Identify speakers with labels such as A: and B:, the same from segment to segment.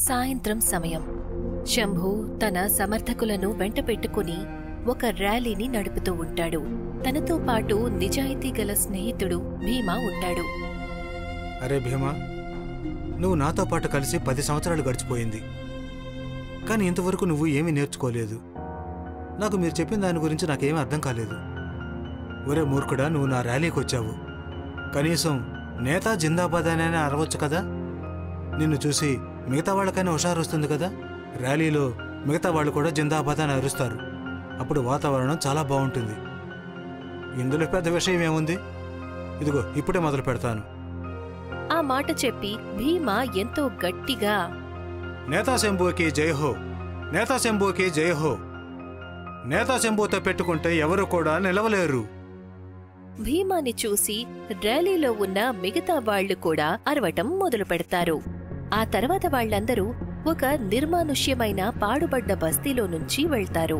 A: సాయంత్రం సమయం శంభు తన సమర్థకులను వెంట పెట్టుకుని ఒక ర్యాలీని నడుపుతూ ఉంటాడు తనతో పాటు నిజాయితీ గల స్నేహితుడు భీమా ఉంటాడు
B: అరే భీమా నువ్వు నాతో పాటు కలిసి పది సంవత్సరాలు గడిచిపోయింది కానీ ఇంతవరకు నువ్వు ఏమీ నేర్చుకోలేదు నాకు మీరు చెప్పిన దాని గురించి నాకేమీ అర్థం కాలేదు ఒరే మూర్ఖుడా నువ్వు నా ర్యాలీకి వచ్చావు కనీసం నేతా జిందాబాద్ అని అరవచ్చు కదా నిన్ను చూసి మిగతా వాళ్ళకైనా హుషారు వస్తుంది కదా ర్యాలీలో మిగతా వాళ్ళు కూడా జిందాబాద్ అని అరుస్తారు అప్పుడు వాతావరణం చాలా బాగుంటుంది ఇందులో పెద్ద విషయం ఏముంది ఇదిగో ఇప్పుడే మొదలు పెడతాను
A: ఆ మాట చెప్పి భీమా ఎంతో గట్టిగా
B: నేతా శంభుకి జై హో నేతా శంభుకి జై హో నేతా శంభుతో పెట్టుకుంటే ఎవరు కూడా నిలవలేరు
A: భీమాని చూసి ర్యాలీలో ఉన్న మిగతా వాళ్లు కూడా అరవటం మొదలు పెడతారు ఆ తర్వాత వాళ్ళందరూ ఒక నిర్మానుష్యమైన పాడుబడ్డ బస్తీలో నుంచి వెళ్తారు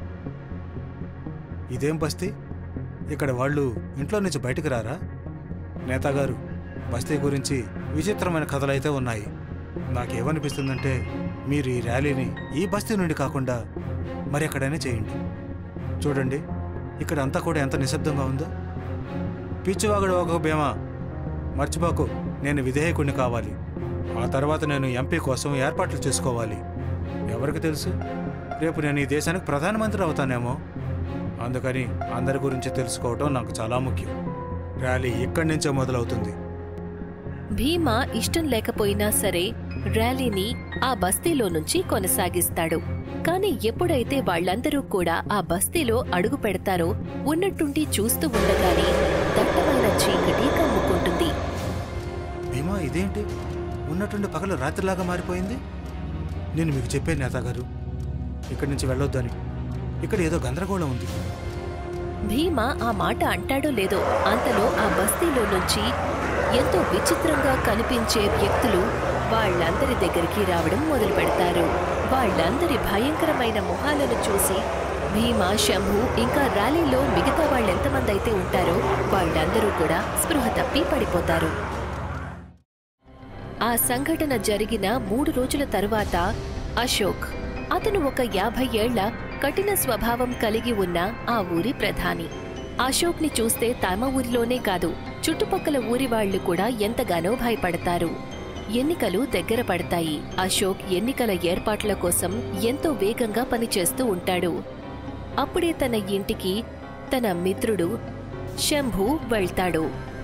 B: ఇదేం బస్తీ ఇక్కడ వాళ్ళు ఇంట్లో నుంచి బయటకు రారా నేతాగారు బస్తీ గురించి విచిత్రమైన కథలైతే ఉన్నాయి నాకేమనిపిస్తుందంటే మీరు ఈ ర్యాలీని ఈ బస్తీ నుండి కాకుండా మరి ఎక్కడైనా చేయండి చూడండి ఇక్కడ అంతా కూడా ఎంత నిశ్శబ్దంగా ఉందో పిచ్చివాగుడు ఒక బేమా మర్చిపోకు నేను విధేయకుడిని కావాలి ఆ తర్వాత నేను ఎంపీ కోసం ఏర్పాట్లు చేసుకోవాలి ఎవరికి తెలుసు రేపు నేను ఈ దేశానికి ప్రధానమంత్రి అవుతానేమో అందుకని అందరి గురించి తెలుసుకోవటం నాకు చాలా ముఖ్యం ర్యాలీ ఇక్కడి నుంచే మొదలవుతుంది
A: భీమా ఇష్టం లేకపోయినా సరే ర్యాలీని ఆ బస్తీలో నుంచి కొనసాగిస్తాడు కాని ఎప్పుడైతే వాళ్ళందరూ కూడా ఆ బస్తీలో అడుగు పెడతారో ఉన్నట్టుండి చూస్తూ ఉండగానే దట్టమైన చీకటి కమ్ముకుంటుంది
B: భీమా ఇదేంటి ఉన్నట్టుండి పగలు రాత్రిలాగా మారిపోయింది నేను మీకు చెప్పాను నేతాగారు ఇక్కడి నుంచి వెళ్ళొద్దని ఇక్కడ ఏదో గందరగోళం ఉంది
A: భీమా ఆ మాట అంటాడో లేదో అంతలో ఆ బస్తీలో నుంచి ఎంతో విచిత్రంగా కనిపించే వ్యక్తులు వాళ్ళందరి దగ్గరికి రావడం మొదలు పెడతారు వాళ్ళందరి భయంకరమైన మొహాలను చూసి భీమా శంభు ఇంకా ర్యాలీలో మిగతా వాళ్ళెంతమంది అయితే ఉంటారో వాళ్ళందరూ కూడా స్పృహ తప్పి పడిపోతారు ఆ సంఘటన జరిగిన మూడు రోజుల తరువాత అశోక్ అతను ఒక యాభై ఏళ్ల కఠిన స్వభావం కలిగి ఉన్న ఆ ఊరి ప్రధాని అశోక్ని చూస్తే తమ ఊరిలోనే కాదు చుట్టుపక్కల ఊరి వాళ్ళు కూడా ఎంతగానో భయపడతారు ఎన్నికలు దగ్గర పడతాయి అశోక్ ఎన్నికల ఏర్పాట్ల కోసం ఎంతో వేగంగా పనిచేస్తూ ఉంటాడు అప్పుడే తన ఇంటికి తన మిత్రుడు శంభు వెళ్తాడు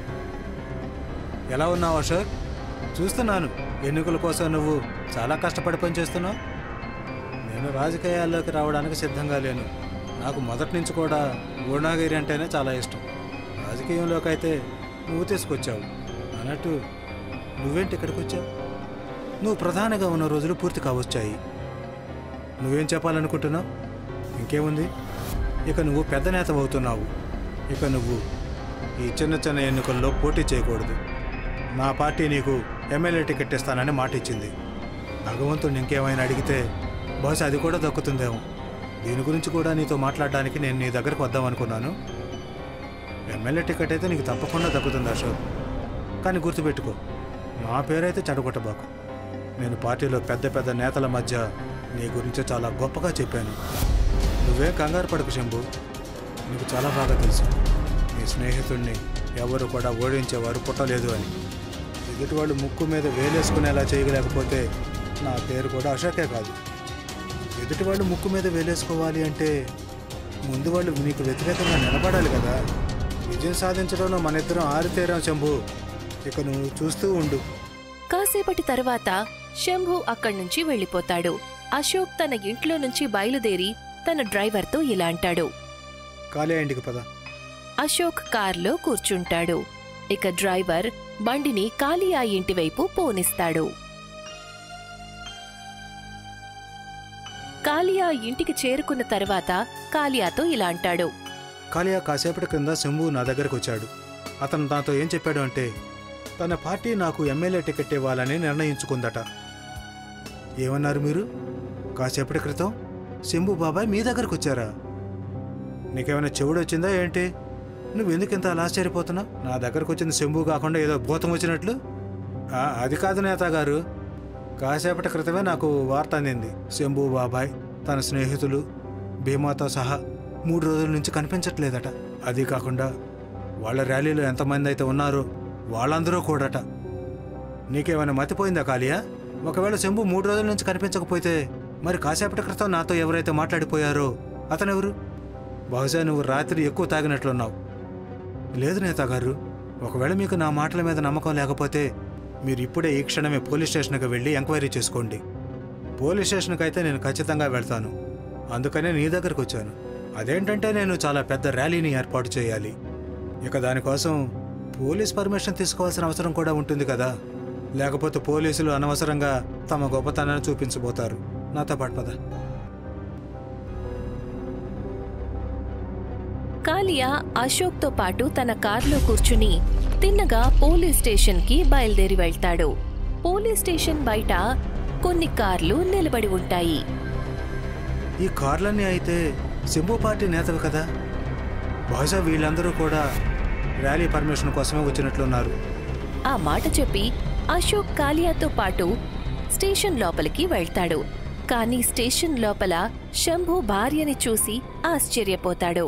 B: ఎలా ఉన్నావు అశోక్ చూస్తున్నాను ఎన్నికల కోసం నువ్వు చాలా కష్టపడి పనిచేస్తున్నావు నేను రాజకీయాల్లోకి రావడానికి సిద్ధంగా లేను నాకు మొదటి నుంచి కూడా గుణాగిరి అంటేనే చాలా ఇష్టం రాజకీయంలోకి అయితే నువ్వు తీసుకొచ్చావు అన్నట్టు నువ్వేంటి ఇక్కడికి వచ్చావు నువ్వు ప్రధానిగా ఉన్న రోజులు పూర్తి కావచ్చాయి నువ్వేం చెప్పాలనుకుంటున్నావు ఇంకేముంది ఇక నువ్వు పెద్ద నేత అవుతున్నావు ఇక నువ్వు ఈ చిన్న చిన్న ఎన్నికల్లో పోటీ చేయకూడదు నా పార్టీ నీకు ఎమ్మెల్యే టికెట్ ఇస్తానని మాట ఇచ్చింది భగవంతుడు ఇంకేమైనా అడిగితే బహుశా అది కూడా దక్కుతుందేమో దీని గురించి కూడా నీతో మాట్లాడడానికి నేను నీ దగ్గరకు వద్దాం అనుకున్నాను ఎమ్మెల్యే టికెట్ అయితే నీకు తప్పకుండా దక్కుతుంది అశోక్ కానీ గుర్తుపెట్టుకో నా పేరైతే చెడగొట్టబాకు నేను పార్టీలో పెద్ద పెద్ద నేతల మధ్య నీ గురించి చాలా గొప్పగా చెప్పాను నువ్వే కంగారు పడకు శంభు నీకు చాలా బాగా తెలుసు నీ స్నేహితుడిని ఎవరు కూడా ఓడించేవారు పుట్టలేదు అని ఎదుటి వాళ్ళు ముక్కు మీద వేలేసుకునేలా చేయలేకపోతే నా పేరు కూడా అశోకే కాదు ఎదుటి వాళ్ళు ముక్కు మీద వేలేసుకోవాలి అంటే ముందు వాళ్ళు నీకు వ్యతిరేకంగా నిలబడాలి కదా విజయం సాధించడంలో మన ఇద్దరం ఆరితేరాం శంభు ఇక నువ్వు చూస్తూ ఉండు
A: కాసేపటి తర్వాత శంభు అక్కడి నుంచి వెళ్ళిపోతాడు అశోక్ తన ఇంట్లో నుంచి బయలుదేరి తన డ్రైవర్తో ఇలా అంటాడు
B: కాలే ఇంటికి పద
A: అశోక్ కార్లో కూర్చుంటాడు ఇక డ్రైవర్ బండిని కాలియా ఇంటి వైపు పోనిస్తాడు కాలియా ఇంటికి చేరుకున్న తర్వాత కాలియాతో ఇలా అంటాడు
B: కాలియా కాసేపటి క్రింద శంభు నా దగ్గరకు వచ్చాడు అతను నాతో ఏం చెప్పాడు అంటే తన పార్టీ నాకు ఎమ్మెల్యే టికెట్ ఇవ్వాలని నిర్ణయించుకుందట ఏమన్నారు మీరు కాసేపటి క్రితం శంభు బాబాయ్ మీ దగ్గరకు వచ్చారా నీకేమైనా చెవుడు వచ్చిందా ఏంటి నువ్వు ఎందుకు ఇంత అలా ఆశ్చర్యపోతున్నావు నా దగ్గరకు వచ్చింది శంభు కాకుండా ఏదో భూతం వచ్చినట్లు ఆ, అది కాదు నేత గారు కాసేపటి క్రితమే నాకు వార్త అందింది శంభు బాబాయ్ తన స్నేహితులు భీమాతో సహా మూడు రోజుల నుంచి కనిపించట్లేదట అది కాకుండా వాళ్ళ ర్యాలీలో ఎంతమంది అయితే ఉన్నారో వాళ్ళందరూ కూడట నీకేమైనా మతిపోయిందా కాలియా ఒకవేళ శంభు మూడు రోజుల నుంచి కనిపించకపోతే మరి కాసేపటి క్రితం నాతో ఎవరైతే మాట్లాడిపోయారో అతనెవరు బహుశా నువ్వు రాత్రి ఎక్కువ తాగినట్లున్నావు లేదు నేతాగారు ఒకవేళ మీకు నా మాటల మీద నమ్మకం లేకపోతే మీరు ఇప్పుడే ఈ క్షణమే పోలీస్ స్టేషన్కి వెళ్ళి ఎంక్వైరీ చేసుకోండి పోలీస్ స్టేషన్కి అయితే నేను ఖచ్చితంగా వెళ్తాను అందుకనే నీ దగ్గరకు వచ్చాను అదేంటంటే నేను చాలా పెద్ద ర్యాలీని ఏర్పాటు చేయాలి ఇక దానికోసం పోలీస్ పర్మిషన్ తీసుకోవాల్సిన అవసరం కూడా ఉంటుంది కదా లేకపోతే పోలీసులు అనవసరంగా తమ గొప్పతనాన్ని చూపించబోతారు నాతో పాటు పద
A: కాలియా అశోక్తో పాటు తన కార్లో కూర్చుని తిన్నగా పోలీస్ స్టేషన్కి బయలుదేరి వెళ్తాడు పోలీస్ స్టేషన్ బయట కొన్ని కార్లు నిలబడి ఉంటాయి
B: ఈ కార్లన్నీ అయితే సింబు పార్టీ నేతవి కదా బహుశా వీళ్ళందరూ కూడా ర్యాలీ పర్మిషన్ కోసమే వచ్చినట్లున్నారు
A: ఆ మాట చెప్పి అశోక్ కాలియాతో పాటు స్టేషన్ లోపలికి వెళ్తాడు కానీ స్టేషన్ లోపల శంభు భార్యని చూసి ఆశ్చర్యపోతాడు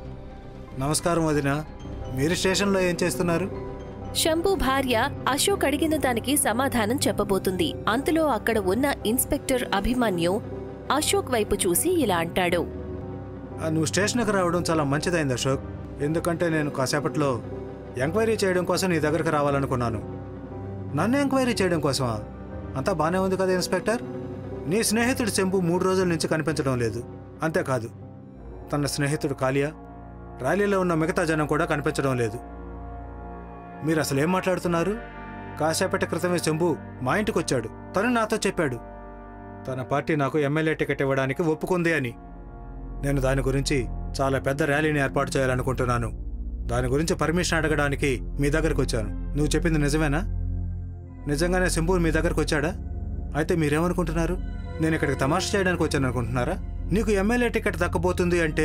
B: నమస్కారం వదిన మీరు స్టేషన్లో ఏం చేస్తున్నారు
A: శంభు భార్య అశోక్ అడిగిన దానికి సమాధానం చెప్పబోతుంది అంతలో అక్కడ ఉన్న ఇన్స్పెక్టర్ అభిమన్యు అశోక్ వైపు చూసి ఇలా అంటాడు
B: ఆ, నువ్వు స్టేషన్కి రావడం చాలా మంచిదైంది అశోక్ ఎందుకంటే నేను కాసేపట్లో ఎంక్వైరీ చేయడం కోసం నీ దగ్గరకు రావాలనుకున్నాను నన్ను ఎంక్వైరీ చేయడం కోసమా అంతా బాగానే ఉంది కదా ఇన్స్పెక్టర్ నీ స్నేహితుడు చెంపు మూడు రోజుల నుంచి కనిపించడం లేదు అంతేకాదు తన స్నేహితుడు కాలియా ర్యాలీలో ఉన్న మిగతా జనం కూడా కనిపించడం లేదు మీరు అసలు ఏం మాట్లాడుతున్నారు కాసేపటి క్రితమే చెంబు మా ఇంటికి వచ్చాడు తను నాతో చెప్పాడు తన పార్టీ నాకు ఎమ్మెల్యే టికెట్ ఇవ్వడానికి ఒప్పుకుంది అని నేను దాని గురించి చాలా పెద్ద ర్యాలీని ఏర్పాటు చేయాలనుకుంటున్నాను దాని గురించి పర్మిషన్ అడగడానికి మీ దగ్గరకు వచ్చాను నువ్వు చెప్పింది నిజమేనా నిజంగానే సింబు మీ దగ్గరకు వచ్చాడా అయితే మీరేమనుకుంటున్నారు నేను ఇక్కడికి తమాషా చేయడానికి వచ్చాను అనుకుంటున్నారా నీకు ఎమ్మెల్యే టికెట్ దక్కబోతుంది అంటే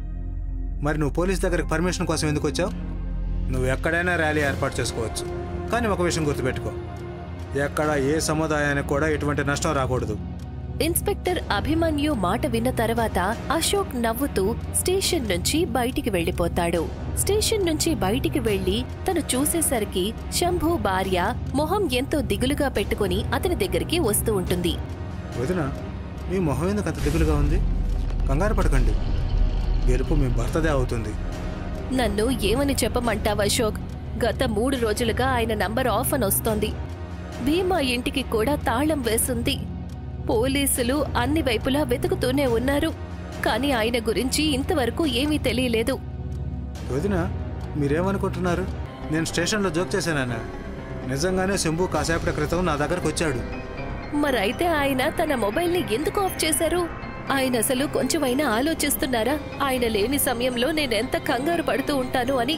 B: మరి నువ్వు పోలీస్ దగ్గరకు పర్మిషన్ కోసం ఎందుకు వచ్చావు నువ్వు ఎక్కడైనా ర్యాలీ ఏర్పాటు చేసుకోవచ్చు కానీ ఒక విషయం గుర్తుపెట్టుకో ఎక్కడ ఏ సముదాయానికి కూడా ఎటువంటి నష్టం రాకూడదు
A: ఇన్స్పెక్టర్ అభిమన్యు మాట విన్న తర్వాత అశోక్ నవ్వుతూ స్టేషన్ నుంచి బయటికి వెళ్లిపోతాడు స్టేషన్ నుంచి బయటికి వెళ్లి తను చూసేసరికి శంభు భార్య మొహం ఎంతో దిగులుగా పెట్టుకుని అతని దగ్గరికి వస్తూ ఉంటుంది
B: వదిన మీ మొహం ఎందుకు అంత దిగులుగా ఉంది కంగారు పడకండి గెలుపు మీ భర్తదే అవుతుంది
A: నన్ను ఏమని చెప్పమంటావు అశోక్ గత మూడు రోజులుగా ఆయన నంబర్ ఆఫ్ అని వస్తోంది భీమా ఇంటికి కూడా తాళం వేసుంది పోలీసులు అన్ని వైపులా వెతుకుతూనే ఉన్నారు కానీ ఆయన గురించి ఇంతవరకు ఏమీ తెలియలేదు
B: వదిన మీరేమనుకుంటున్నారు నేను స్టేషన్లో జోక్ చేశానన్నా నిజంగానే శంభు కాసేపటి క్రితం నా దగ్గరకు వచ్చాడు
A: మరైతే ఆయన తన మొబైల్ని ఎందుకు ఆఫ్ చేశారు ఆయన అసలు కొంచెమైనా ఆలోచిస్తున్నారా ఆయన లేని సమయంలో నేనెంత కంగారు పడుతూ ఉంటాను అని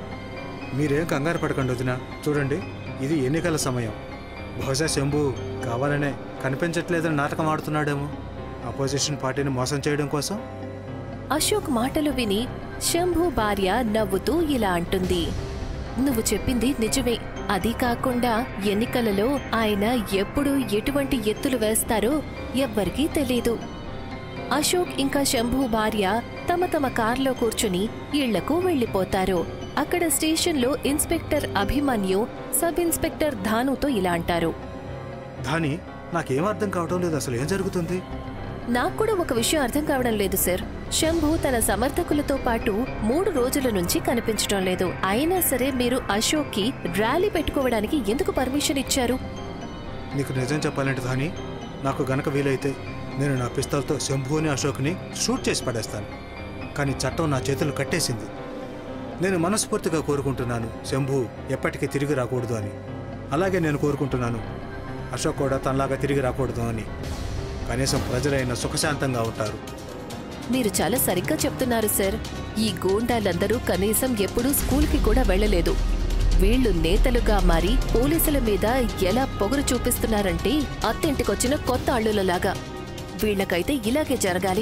B: మీరేం కంగారు పడకండి వదిన చూడండి ఇది ఎన్నికల సమయం బహుశా శంభు కావాలనే కనిపించట్లేదని నాటకం ఆడుతున్నాడేమో అపోజిషన్ పార్టీని మోసం చేయడం కోసం
A: అశోక్ మాటలు విని శంభు భార్య నవ్వుతూ ఇలా అంటుంది నువ్వు చెప్పింది నిజమే అది కాకుండా ఎన్నికలలో ఆయన ఎప్పుడు ఎటువంటి ఎత్తులు వేస్తారో ఎవ్వరికీ తెలీదు అశోక్ ఇంకా శంభు భార్య తమ తమ కార్లో కూర్చుని ఇళ్లకు వెళ్లిపోతారు అక్కడ స్టేషన్లో ఇన్స్పెక్టర్ అభిమన్యు సబ్ ఇన్స్పెక్టర్ ధానుతో ఇలా అంటారు
B: దాని నాకేం అర్థం కావడం లేదు అసలు ఏం జరుగుతుంది
A: నాకు కూడా ఒక విషయం అర్థం కావడం లేదు సార్ శంభు తన సమర్థకులతో పాటు మూడు రోజుల నుంచి కనిపించడం లేదు అయినా సరే మీరు అశోక్ కి ర్యాలీ పెట్టుకోవడానికి ఎందుకు పర్మిషన్ ఇచ్చారు
B: నీకు నిజం చెప్పాలంటే ధాని నాకు గనక వీలైతే నేను నా పిస్తల్తో శంభుని అశోక్ని షూట్ చేసి పడేస్తాను కానీ చట్టం నా చేతులు కట్టేసింది నేను మనస్ఫూర్తిగా కోరుకుంటున్నాను శంభు ఎప్పటికీ తిరిగి రాకూడదు అని అలాగే నేను కోరుకుంటున్నాను అశోక్ కూడా తనలాగా తిరిగి రాకూడదు అని కనీసం ప్రజలైన సుఖశాంతంగా ఉంటారు
A: మీరు చాలా సరిగ్గా చెప్తున్నారు సార్ ఈ గూండాలందరూ కనీసం ఎప్పుడూ స్కూల్కి కూడా వెళ్ళలేదు వీళ్ళు నేతలుగా మారి పోలీసుల మీద ఎలా పొగరు చూపిస్తున్నారంటే అత్తింటికొచ్చిన కొత్త అల్లులలాగా వీళ్ళకైతే ఇలాగే జరగాలి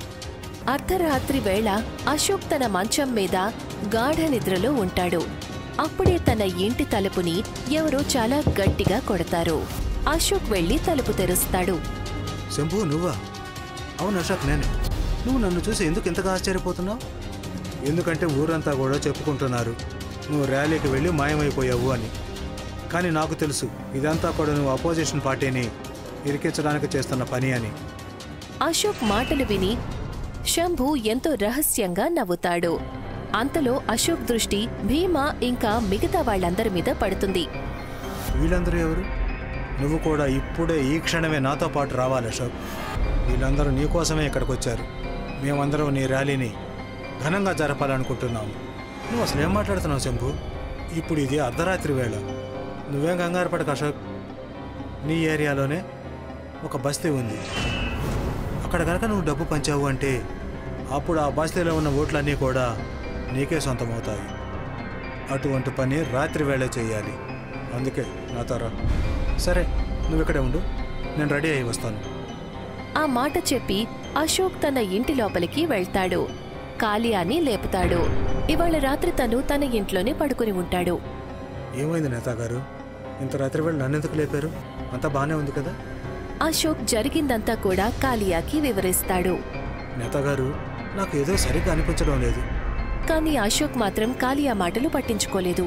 A: అర్ధరాత్రి వేళ అశోక్ తన మంచం మీద గాఢ నిద్రలో ఉంటాడు అప్పుడే తన ఇంటి తలుపుని ఎవరో చాలా గట్టిగా కొడతారు అశోక్ వెళ్లి తలుపు తెరుస్తాడు
B: శంభు నువ్వా అవును అశోక్ నేనే నువ్వు నన్ను చూసి ఎందుకు ఇంతగా ఆశ్చర్యపోతున్నావు ఎందుకంటే ఊరంతా కూడా చెప్పుకుంటున్నారు నువ్వు ర్యాలీకి వెళ్ళి మాయమైపోయావు అని కానీ నాకు తెలుసు ఇదంతా కూడా నువ్వు అపోజిషన్ పార్టీని ఇరికించడానికి చేస్తున్న పని అని
A: అశోక్ మాటలు విని శంభు ఎంతో రహస్యంగా నవ్వుతాడు అంతలో అశోక్ దృష్టి భీమా ఇంకా మిగతా వాళ్ళందరి మీద పడుతుంది
B: వీళ్ళందరూ ఎవరు నువ్వు కూడా ఇప్పుడే ఈ క్షణమే నాతో పాటు రావాలి అశోక్ వీళ్ళందరూ నీకోసమే ఇక్కడికి వచ్చారు మేమందరం నీ ర్యాలీని ఘనంగా జరపాలనుకుంటున్నాము నువ్వు అసలు ఏం మాట్లాడుతున్నావు శంభు ఇప్పుడు ఇది అర్ధరాత్రి వేళ నువ్వేం కంగారు పడక అశోక్ నీ ఏరియాలోనే ఒక బస్తీ ఉంది అక్కడ కనుక నువ్వు డబ్బు పంచావు అంటే అప్పుడు ఆ బస్తీలో ఉన్న ఓట్లన్నీ కూడా నీకే సొంతమవుతాయి అటువంటి పని రాత్రి వేళ చేయాలి అందుకే నాతో రా సరే నువ్వు ఇక్కడే ఉండు నేను రెడీ అయి వస్తాను
A: ఆ మాట చెప్పి అశోక్ తన ఇంటి లోపలికి వెళ్తాడు కాలియాని లేపుతాడు ఇవాళ రాత్రి తను తన ఇంట్లోనే పడుకుని ఉంటాడు
B: ఏమైంది నేతా గారు ఇంత రాత్రి వేళ నన్ను ఎందుకు లేపారు అంతా బాగానే ఉంది కదా
A: అశోక్ జరిగిందంతా కూడా కాలియాకి వివరిస్తాడు
B: నేతా గారు నాకు ఏదో సరిగ్గా అనిపించడం లేదు
A: కానీ అశోక్ మాత్రం కాలియా మాటలు పట్టించుకోలేదు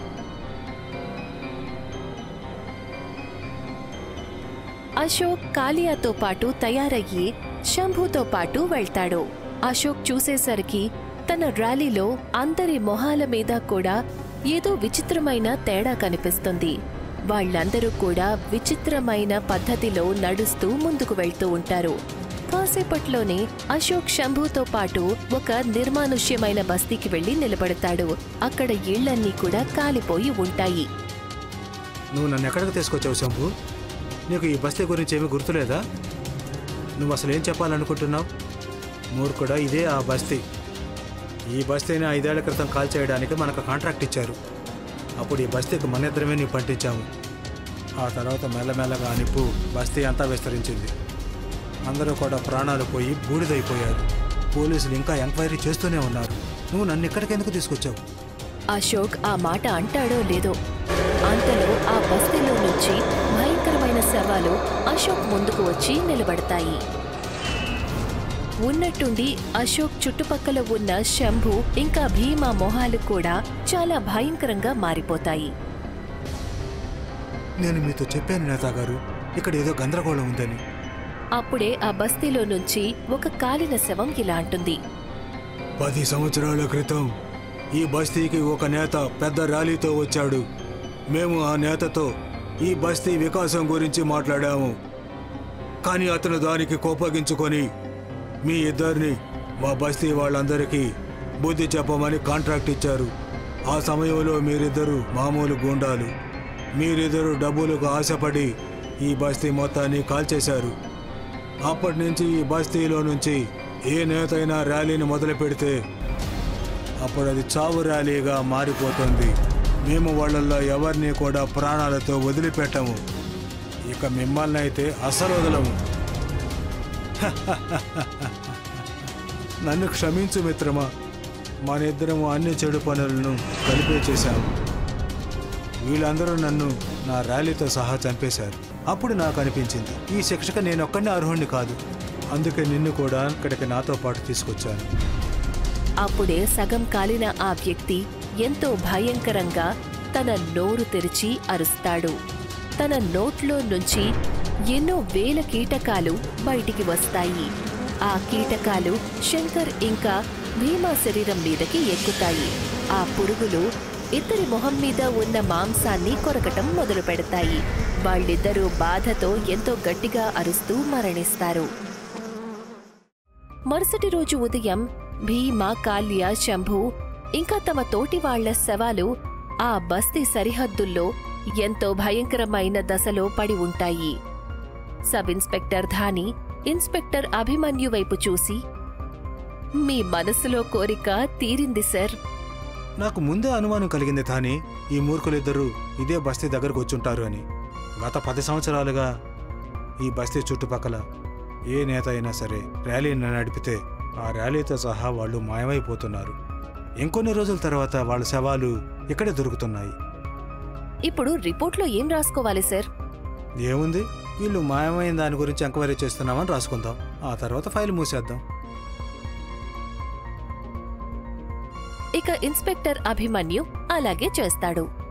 A: అశోక్ కాలియాతో పాటు తయారయ్యి శంభుతో పాటు వెళ్తాడు అశోక్ చూసేసరికి తన ర్యాలీలో అందరి మొహాల మీద కూడా ఏదో విచిత్రమైన తేడా కనిపిస్తుంది వాళ్ళందరూ కూడా విచిత్రమైన పద్ధతిలో నడుస్తూ ముందుకు వెళ్తూ ఉంటారు కాసేపట్లోనే అశోక్ శంభుతో పాటు ఒక నిర్మానుష్యమైన బస్తీకి వెళ్లి నిలబడతాడు అక్కడ ఇళ్లన్నీ కూడా కాలిపోయి ఉంటాయి
B: నువ్వు నన్ను ఎక్కడికి తీసుకొచ్చావు శంభు నీకు ఈ బస్తీ గురించి ఏమీ గుర్తులేదా నువ్వు అసలు ఏం చెప్పాలనుకుంటున్నావు మూర్ఖుడా ఇదే ఆ బస్తీ ఈ బస్తీని ఐదేళ్ల క్రితం కాల్ చేయడానికి మనకు కాంట్రాక్ట్ ఇచ్చారు అప్పుడు ఈ బస్తీకి మన ఇద్దరమే నీ పంటించాము ఆ తర్వాత మెల్లమెల్లగా ఆ నిప్పు బస్తీ అంతా విస్తరించింది అందరూ కూడా ప్రాణాలు పోయి బూడిదైపోయారు పోలీసులు ఇంకా ఎంక్వైరీ చేస్తూనే ఉన్నారు నువ్వు నన్ను ఇక్కడికి ఎందుకు తీసుకొచ్చావు
A: అశోక్ ఆ మాట అంటాడో లేదో అంతలో ఆ బస్తీలో నుంచి భయంకరమైన శవాలు అశోక్ ముందుకు వచ్చి నిలబడతాయి ఉన్నట్టుండి అశోక్ చుట్టుపక్కల ఉన్న శంభు ఇంకా భీమా మొహాలు కూడా చాలా భయంకరంగా మారిపోతాయి
B: నేను మీతో చెప్పాను నేతా గారు ఇక్కడ ఏదో గందరగోళం ఉందని
A: అప్పుడే ఆ బస్తీలో నుంచి ఒక కాలిన శవం ఇలా అంటుంది
B: పది సంవత్సరాల క్రితం ఈ బస్తీకి ఒక నేత పెద్ద ర్యాలీతో వచ్చాడు మేము ఆ నేతతో ఈ బస్తీ వికాసం గురించి మాట్లాడాము కానీ అతను దానికి కోపగించుకొని మీ ఇద్దరిని మా బస్తీ వాళ్ళందరికీ బుద్ధి చెప్పమని కాంట్రాక్ట్ ఇచ్చారు ఆ సమయంలో మీరిద్దరు మామూలు గూండాలు మీరిద్దరు డబ్బులకు ఆశపడి ఈ బస్తీ మొత్తాన్ని కాల్చేశారు అప్పటి నుంచి ఈ బస్తీలో నుంచి ఏ నేతైనా ర్యాలీని మొదలు పెడితే అప్పుడు అది చావు ర్యాలీగా మారిపోతుంది మేము వాళ్ళల్లో ఎవరిని కూడా ప్రాణాలతో వదిలిపెట్టము ఇక మిమ్మల్ని అయితే అసలు వదలము నన్ను క్షమించు మిత్రమా మన ఇద్దరము అన్ని చెడు పనులను కలిపే చేశాము వీళ్ళందరూ నన్ను నా ర్యాలీతో సహా చంపేశారు అప్పుడు నాకు అనిపించింది ఈ శిక్షకు నేను ఒక్కడిని అర్హుణ్ణి కాదు అందుకే నిన్ను కూడా ఇక్కడికి నాతో పాటు తీసుకొచ్చాను
A: అప్పుడే సగం కాలిన ఆ వ్యక్తి ఎంతో భయంకరంగా తన నోరు తెరిచి అరుస్తాడు తన నోట్లో నుంచి ఎన్నో వేల కీటకాలు బయటికి వస్తాయి ఆ కీటకాలు శంకర్ ఇంకా భీమా శరీరం మీదకి ఎక్కుతాయి ఆ పురుగులు ఇద్దరి మొహం మీద ఉన్న మాంసాన్ని కొరకటం మొదలు పెడతాయి వాళ్ళిద్దరూ బాధతో ఎంతో గట్టిగా అరుస్తూ మరణిస్తారు మరుసటి రోజు ఉదయం భీమా కాల్య శంభు ఇంకా తమ తోటి వాళ్ల శవాలు ఆ బస్తీ సరిహద్దుల్లో ఎంతో భయంకరమైన దశలో పడి ఉంటాయి sub inspector Dhani inspector Abhimanyu వైపు చూసి మీ మనసులో కోరిక తీరింది సార్
B: నాకు ముందే అనుమానం కలిగింది తాని ఈ మూర్ఖులిద్దరూ ఇదే బస్తీ దగ్గరకు వచ్చుంటారు అని గత పది సంవత్సరాలుగా ఈ బస్తీ చుట్టుపక్కల ఏ నేత అయినా సరే ర్యాలీని నడిపితే ఆ ర్యాలీతో సహా వాళ్ళు మాయమైపోతున్నారు ఇంకొన్ని రోజుల తర్వాత వాళ్ళ శవాలు ఇక్కడే దొరుకుతున్నాయి
A: ఇప్పుడు రిపోర్ట్లో ఏం రాసుకోవాలి సార్
B: ఏముంది వీళ్ళు మాయమైన దాని గురించి ఎంక్వైరీ చేస్తున్నామని రాసుకుందాం ఆ తర్వాత ఫైల్ మూసేద్దాం
A: ఇక ఇన్స్పెక్టర్ అభిమన్యు అలాగే చేస్తాడు